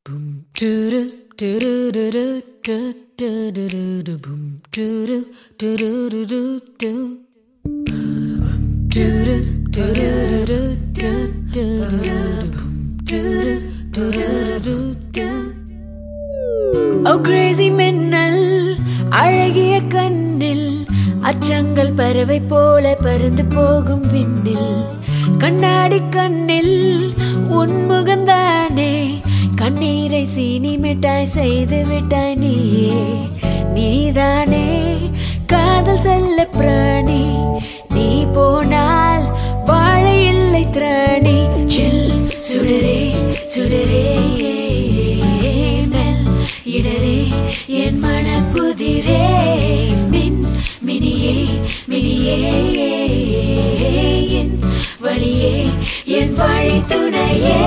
ஓ Crazy மின்னல் அழகிய கண்ணில் அச்சங்கள் பறவை போல பறந்து போகும் விண்ணில் கண்ணாடி கண்ணில் உன்முகம்தானே கண்ணீரை சீனி மிட்டாய் செய்து விட்டாய் நீயே நீதானே காதல் செல்ல பிராணி நீ போனால் வாழ இல்லை திராணி சில் சுடரே சுடரே மெல் இடரே என் மனப்புதிரே மின் மினியே மினியே என் வழியே என் வழி துணையே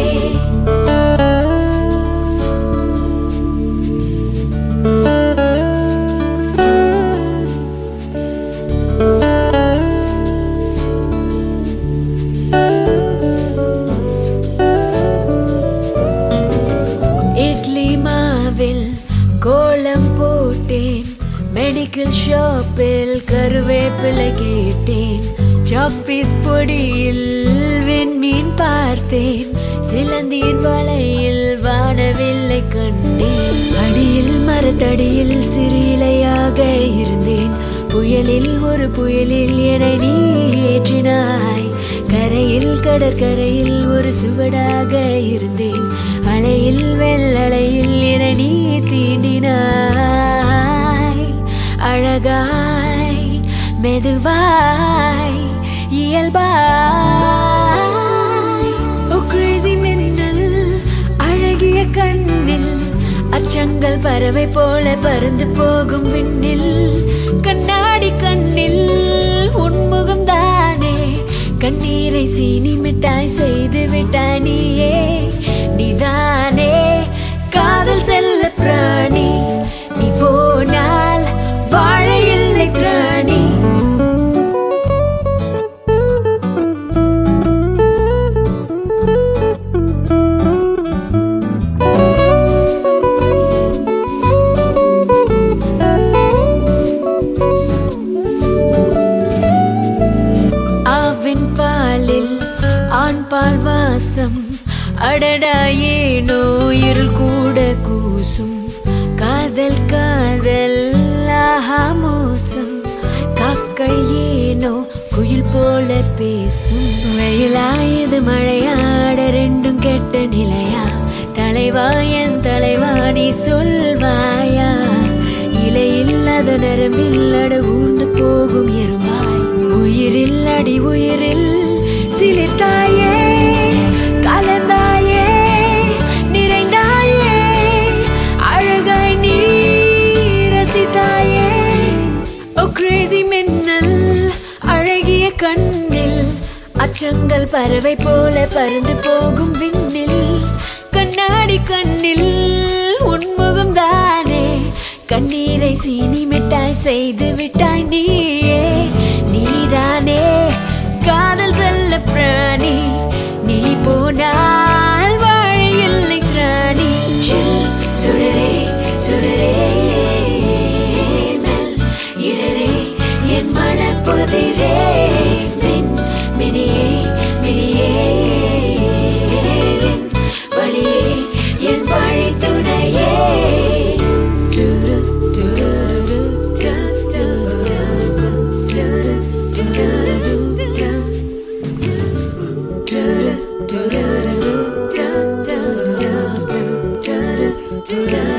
இட்லி மாவில் கோலம் போட்டேன் மெடிக்கல் ஷாப்பில் கருவேப்பிலை கேட்டேன் சாப்பீஸ் பொடியில் வெண்மீன் பார்த்தேன் சிலந்தியின் வலையில் வானவில்லை கண்டேன் அடியில் மரத்தடியில் சிறு இலையாக இருந்தேன் புயலில் ஒரு புயலில் என நீ ஏற்றினாய் கரையில் கடற்கரையில் ஒரு சுவடாக இருந்தேன் அலையில் வெள்ளலையில் என நீ தீண்டினாய் அழகாய் மெதுவாய் இயல்பாய் ஓ கிரேசி மின்னல் அழகிய கண்ணில் அச்சங்கள் பறவை போல பறந்து போகும் விண்ணில் கண்ணாடி கண்ணில் உன்முகம் தானே கண்ணீரை சீனி மிட்டாய் செய்து விட்டாய் நீயே நீதானே காதல் செல்ல பிராணி நீ போனால் வாழ இல்லை பிராணி ஆவின் பாலில் ஆண் பால் வாசம் அடடா ஏனோ இருள் கூட கூசும் காதல் காதல் ஆஹா மோசம் காக்கை ஏனோ குயில் போல பேசும் வெயிலாயது மழையாட ரெண்டும் கெட்ட நிலையா தலைவா என் தலைவா நீ சொல்வாயா இலையில்லாத நரம்பில்லட ஊர்ந்து போகும் எறும்பாய் உயிரில் அடி உயிரில் சிலிர்த்தாயே கலந்தாயே நிறைந்தாயே அழகாய் நீ ரசித்தாயே ஓ கிரேசி மின்னல் அழகிய கண்ணில் அச்சங்கள் பறவை போல பறந்து போகும் விண்ணில் கண்ணாடி கண்ணில் உன்முகம் தானே கண்ணீரை சீனி மிட்டாய் செய்து விட்டாய் நீயே நீதானே காதல் செல்ல பிராணி நீ போனால் வாழ இல்லை திராணி சில் சுடரே சுடரே மெல் இடரே என் மனப்புதிரே மின் மினியே மினியே என் வழியே என் வழி துணையே துரு துரு க துரு துரு துரு க துரு துரு க துரு துரு